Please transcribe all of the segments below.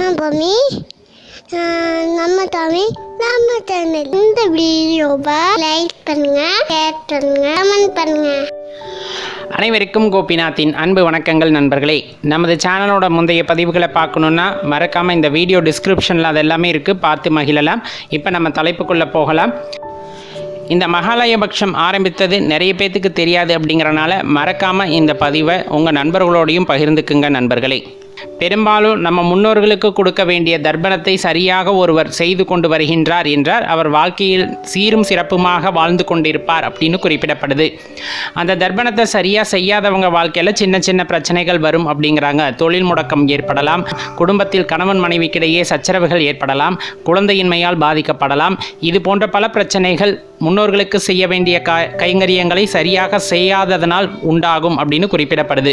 நான் பொம்மி ஆஹ் நம்ம தமிழ் நம்ம சேனல் இந்த வீடியோவை லைக் பண்ணுங்க ஷேர் பண்ணுங்க கமெண்ட் பண்ணுங்க அனைவருக்கும் கோபிநாத்தின் அன்பு வணக்கங்கள் நண்பர்களே நமது சேனலோட முந்தைய பதிவுகளை பார்க்கணுன்னா மறக்காமல் இந்த வீடியோ டிஸ்கிரிப்ஷனில் அது எல்லாமே இருக்குது பார்த்து மகிழலாம் இப்போ நம்ம தலைப்புக்குள்ளே போகலாம் இந்த மகாலயபக்ஷம் ஆரம்பித்தது நிறைய பேத்துக்கு தெரியாது அப்படிங்கிறனால மறக்காமல் இந்த பதிவை உங்கள் நண்பர்களோடையும் பகிர்ந்துக்குங்க நண்பர்களே பெரும்பாலும் நம்ம முன்னோர்களுக்கு கொடுக்க வேண்டிய தர்ப்பணத்தை சரியாக ஒருவர் செய்து கொண்டு வருகின்றார் என்றார் அவர் வாழ்க்கையில் சீரும் சிறப்புமாக வாழ்ந்து கொண்டிருப்பார் அப்படின்னு குறிப்பிடப்படுது அந்த தர்ப்பணத்தை சரியாக செய்யாதவங்க வாழ்க்கையில் சின்ன சின்ன பிரச்சனைகள் வரும் அப்படிங்கிறாங்க தொழில் முடக்கம் ஏற்படலாம் குடும்பத்தில் கணவன் மனைவிக்கிடையே சச்சரவுகள் ஏற்படலாம் குழந்தையின்மையால் பாதிக்கப்படலாம் இது போன்ற பல பிரச்சனைகள் முன்னோர்களுக்கு செய்ய வேண்டிய கா கைங்கரியங்களை சரியாக செய்யாததனால் உண்டாகும் அப்படின்னு குறிப்பிடப்படுது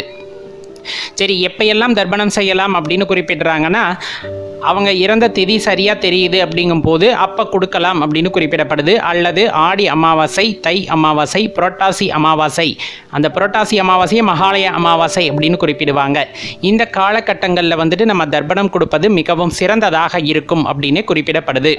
சரி எப்பையெல்லாம் தர்ப்பணம் செய்யலாம் அப்படின்னு குறிப்பிடுறாங்கன்னா அவங்க இறந்த திதி சரியாக தெரியுது அப்படிங்கும்போது அப்போ கொடுக்கலாம் அப்படின்னு குறிப்பிடப்படுது அல்லது ஆடி அமாவாசை தை அமாவாசை புரட்டாசி அமாவாசை அந்த புரட்டாசி அமாவாசையை மகாலய அமாவாசை அப்படின்னு குறிப்பிடுவாங்க இந்த காலகட்டங்களில் வந்துட்டு நம்ம தர்ப்பணம் கொடுப்பது மிகவும் சிறந்ததாக இருக்கும் அப்படின்னு குறிப்பிடப்படுது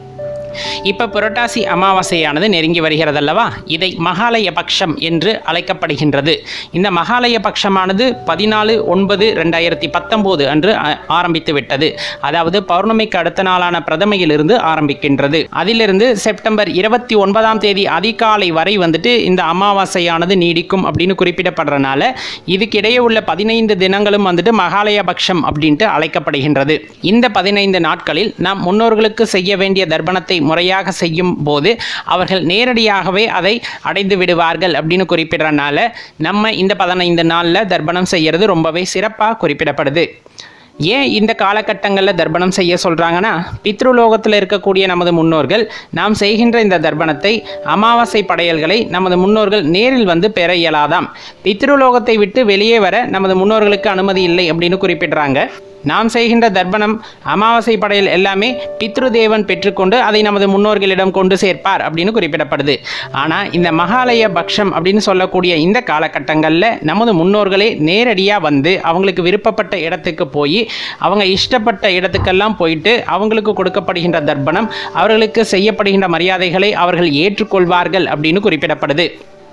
இப்போ புரட்டாசி அமாவாசையானது நெருங்கி வருகிறதல்லவா இதை மகாலய பட்சம் என்று அழைக்கப்படுகின்றது இந்த மகாலய பட்சமானது பதினாலு ஒன்பது ரெண்டாயிரத்தி பத்தொம்போது அன்று ஆ- ஆரம்பித்து விட்டது அதாவது பௌர்ணமிக்கு அடுத்த நாளான பிரதமையிலிருந்து ஆரம்பிக்கின்றது அதிலிருந்து செப்டம்பர் இருபத்தி ஒன்பதாம் தேதி அதிகாலை வரை வந்துட்டு இந்த அமாவாசையானது நீடிக்கும் அப்படின்னு குறிப்பிடப்படுறனால இதுக்கிடையே உள்ள பதினைந்து தினங்களும் வந்துட்டு மகாலய பட்சம் அப்படின்ட்டு அழைக்கப்படுகின்றது இந்த பதினைந்து நாட்களில் நாம் முன்னோர்களுக்கு செய்ய வேண்டிய தர்ப்பணத்தை முறையாக செய்யும் போது அவர்கள் நேரடியாகவே அதை அடைந்து விடுவார்கள் அப்படின்னு குறிப்பிடறனால நம்ம இந்த பதினைந்து நாளில் தர்ப்பணம் செய்யறது ரொம்பவே சிறப்பாக குறிப்பிடப்படுது ஏன் இந்த காலகட்டங்களில் தர்ப்பணம் செய்ய சொல்கிறாங்கன்னா பித்ருலோகத்தில் இருக்கக்கூடிய நமது முன்னோர்கள் நாம் செய்கின்ற இந்த தர்ப்பணத்தை அமாவாசை படையல்களை நமது முன்னோர்கள் நேரில் வந்து பெற இயலாதாம் பித்ருலோகத்தை விட்டு வெளியே வர நமது முன்னோர்களுக்கு அனுமதி இல்லை அப்படின்னு குறிப்பிடுறாங்க நாம் செய்கின்ற தர்ப்பணம் அமாவாசை படையல் எல்லாமே பித்ருதேவன் பெற்றுக்கொண்டு அதை நமது முன்னோர்களிடம் கொண்டு சேர்ப்பார் அப்படின்னு குறிப்பிடப்படுது ஆனால் இந்த மகாலய பக்ஷம் அப்படின்னு சொல்லக்கூடிய இந்த காலகட்டங்களில் நமது முன்னோர்களே நேரடியாக வந்து அவங்களுக்கு விருப்பப்பட்ட இடத்துக்கு போய் அவங்க இஷ்டப்பட்ட இடத்துக்கெல்லாம் போயிட்டு அவங்களுக்கு கொடுக்கப்படுகின்ற தர்ப்பணம் அவர்களுக்கு செய்யப்படுகின்ற மரியாதைகளை அவர்கள் ஏற்றுக்கொள்வார்கள் அப்படின்னு குறிப்பிடப்படுது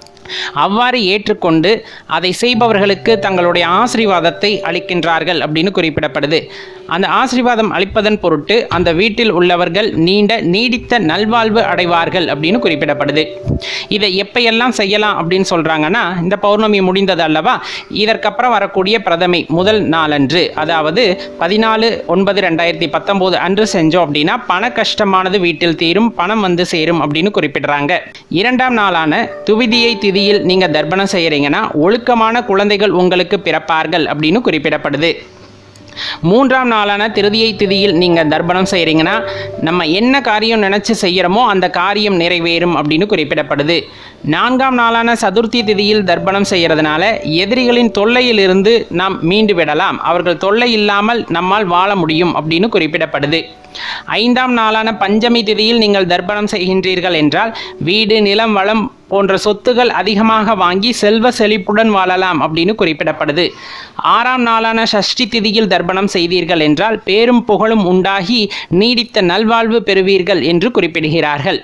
அவ்வாறு ஏற்றுக்கொண்டு அதை செய்பவர்களுக்கு தங்களுடைய ஆசீர்வாதத்தை அளிக்கின்றார்கள் அப்படின்னு குறிப்பிடப்படுது அந்த ஆசீர்வாதம் அளிப்பதன் பொருட்டு அந்த வீட்டில் உள்ளவர்கள் நீண்ட நீடித்த நல்வாழ்வு அடைவார்கள் அப்படின்னு குறிப்பிடப்படுது இதை எப்பையெல்லாம் செய்யலாம் அப்படின்னு சொல்கிறாங்கன்னா இந்த பௌர்ணமி முடிந்தது அல்லவா இதற்கப்புறம் வரக்கூடிய பிரதமை முதல் நாளன்று அதாவது பதினாலு ஒன்பது ரெண்டாயிரத்தி பத்தொம்போது அன்று செஞ்சோம் அப்படின்னா பண கஷ்டமானது வீட்டில் தீரும் பணம் வந்து சேரும் அப்படின்னு குறிப்பிடுறாங்க இரண்டாம் நாளான துவிதியை திதியில் நீங்கள் தர்ப்பணம் செய்கிறீங்கன்னா ஒழுக்கமான குழந்தைகள் உங்களுக்கு பிறப்பார்கள் அப்படின்னு குறிப்பிடப்படுது மூன்றாம் நாளான திருதியை திதியில் நீங்கள் தர்ப்பணம் செய்கிறீங்கன்னா நம்ம என்ன காரியம் நினச்சி செய்கிறோமோ அந்த காரியம் நிறைவேறும் அப்படின்னு குறிப்பிடப்படுது நான்காம் நாளான சதுர்த்தி திதியில் தர்ப்பணம் செய்கிறதுனால எதிரிகளின் தொல்லையிலிருந்து நாம் மீண்டு விடலாம் அவர்கள் தொல்லை இல்லாமல் நம்மால் வாழ முடியும் அப்படின்னு குறிப்பிடப்படுது ஐந்தாம் நாளான பஞ்சமி திதியில் நீங்கள் தர்ப்பணம் செய்கின்றீர்கள் என்றால் வீடு நிலம் வளம் போன்ற சொத்துகள் அதிகமாக வாங்கி செல்வ செழிப்புடன் வாழலாம் அப்படின்னு குறிப்பிடப்படுது ஆறாம் நாளான சஷ்டி திதியில் தர்ப்பணம் செய்தீர்கள் என்றால் பேரும் புகழும் உண்டாகி நீடித்த நல்வாழ்வு பெறுவீர்கள் என்று குறிப்பிடுகிறார்கள்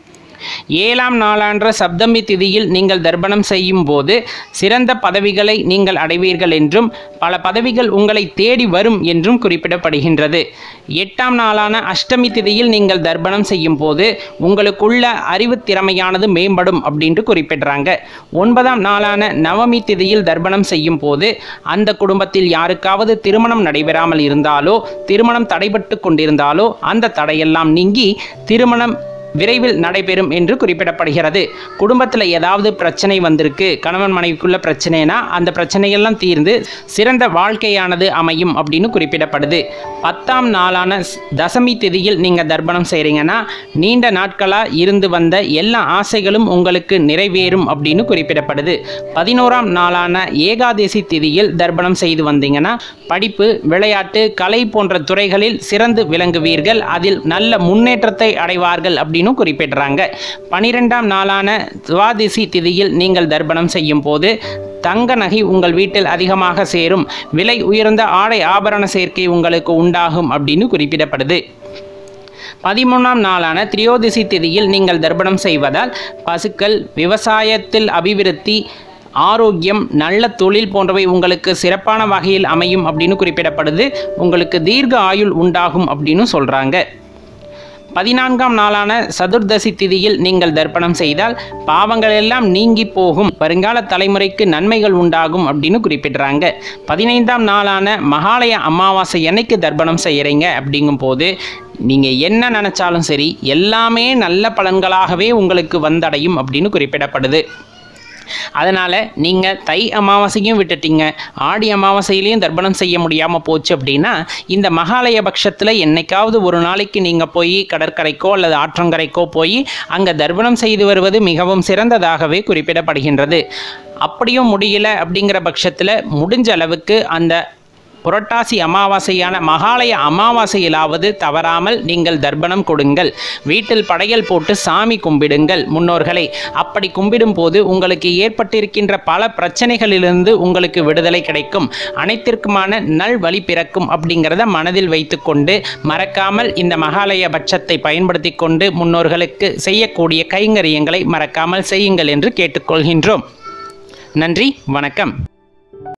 ஏழாம் நாளான்ற சப்தமி திதியில் நீங்கள் தர்ப்பணம் செய்யும் போது சிறந்த பதவிகளை நீங்கள் அடைவீர்கள் என்றும் பல பதவிகள் உங்களை தேடி வரும் என்றும் குறிப்பிடப்படுகின்றது எட்டாம் நாளான அஷ்டமி திதியில் நீங்கள் தர்ப்பணம் செய்யும் போது உங்களுக்குள்ள அறிவு திறமையானது மேம்படும் அப்படின்ட்டு குறிப்பிடுறாங்க ஒன்பதாம் நாளான நவமி திதியில் தர்ப்பணம் செய்யும் போது அந்த குடும்பத்தில் யாருக்காவது திருமணம் நடைபெறாமல் இருந்தாலோ திருமணம் தடைபட்டு கொண்டிருந்தாலோ அந்த தடையெல்லாம் நீங்கி திருமணம் விரைவில் நடைபெறும் என்று குறிப்பிடப்படுகிறது குடும்பத்தில் ஏதாவது பிரச்சனை வந்திருக்கு கணவன் மனைவிக்குள்ள பிரச்சனைனா அந்த பிரச்சனையெல்லாம் தீர்ந்து சிறந்த வாழ்க்கையானது அமையும் அப்படின்னு குறிப்பிடப்படுது பத்தாம் நாளான ஸ்- தசமி திதியில் நீங்கள் தர்ப்பணம் செய்கிறீங்கன்னா நீண்ட நாட்களாக இருந்து வந்த எல்லா ஆசைகளும் உங்களுக்கு நிறைவேறும் அப்படின்னு குறிப்பிடப்படுது பதினோராம் நாளான ஏகாதசி திதியில் தர்ப்பணம் செய்து வந்தீங்கன்னா படிப்பு விளையாட்டு கலை போன்ற துறைகளில் சிறந்து விளங்குவீர்கள் அதில் நல்ல முன்னேற்றத்தை அடைவார்கள் அப்படின்னு அப்படின்னு குறிப்பிடுறாங்க பனிரெண்டாம் நாளான துவாதிசி திதியில் நீங்கள் தர்ப்பணம் செய்யும் போது தங்க நகை உங்கள் வீட்டில் அதிகமாக சேரும் விலை உயர்ந்த ஆடை ஆபரண சேர்க்கை உங்களுக்கு உண்டாகும் அப்படின்னு குறிப்பிடப்படுது பதிமூணாம் நாளான திரியோதிசி திதியில் நீங்கள் தர்ப்பணம் செய்வதால் பசுக்கள் விவசாயத்தில் அபிவிருத்தி ஆரோக்கியம் நல்ல தொழில் போன்றவை உங்களுக்கு சிறப்பான வகையில் அமையும் அப்படின்னு குறிப்பிடப்படுது உங்களுக்கு தீர்க்க ஆயுள் உண்டாகும் அப்படின்னு சொல்கிறாங்க பதினான்காம் நாளான சதுர்தசி திதியில் நீங்கள் தர்ப்பணம் செய்தால் பாவங்கள் எல்லாம் நீங்கி போகும் வருங்கால தலைமுறைக்கு நன்மைகள் உண்டாகும் அப்படின்னு குறிப்பிடுறாங்க பதினைந்தாம் நாளான மகாலய அமாவாசை என்னைக்கு தர்ப்பணம் செய்கிறீங்க அப்படிங்கும்போது நீங்கள் என்ன நினச்சாலும் சரி எல்லாமே நல்ல பலன்களாகவே உங்களுக்கு வந்தடையும் அப்படின்னு குறிப்பிடப்படுது அதனால் நீங்கள் தை அமாவாசையும் விட்டுட்டீங்க ஆடி அமாவாசையிலையும் தர்ப்பணம் செய்ய முடியாமல் போச்சு அப்படின்னா இந்த மகாலய பட்சத்தில் என்னைக்காவது ஒரு நாளைக்கு நீங்கள் போய் கடற்கரைக்கோ அல்லது ஆற்றங்கரைக்கோ போய் அங்கே தர்ப்பணம் செய்து வருவது மிகவும் சிறந்ததாகவே குறிப்பிடப்படுகின்றது அப்படியும் முடியல அப்படிங்கிற பட்சத்தில் முடிஞ்ச அளவுக்கு அந்த புரட்டாசி அமாவாசையான மகாலய அமாவாசையிலாவது தவறாமல் நீங்கள் தர்ப்பணம் கொடுங்கள் வீட்டில் படையல் போட்டு சாமி கும்பிடுங்கள் முன்னோர்களை அப்படி கும்பிடும் போது உங்களுக்கு ஏற்பட்டிருக்கின்ற பல பிரச்சனைகளிலிருந்து உங்களுக்கு விடுதலை கிடைக்கும் அனைத்திற்குமான நல் வழி பிறக்கும் அப்படிங்கிறத மனதில் வைத்துக்கொண்டு மறக்காமல் இந்த மகாலய பட்சத்தை பயன்படுத்தி கொண்டு முன்னோர்களுக்கு செய்யக்கூடிய கைங்கரியங்களை மறக்காமல் செய்யுங்கள் என்று கேட்டுக்கொள்கின்றோம் நன்றி வணக்கம்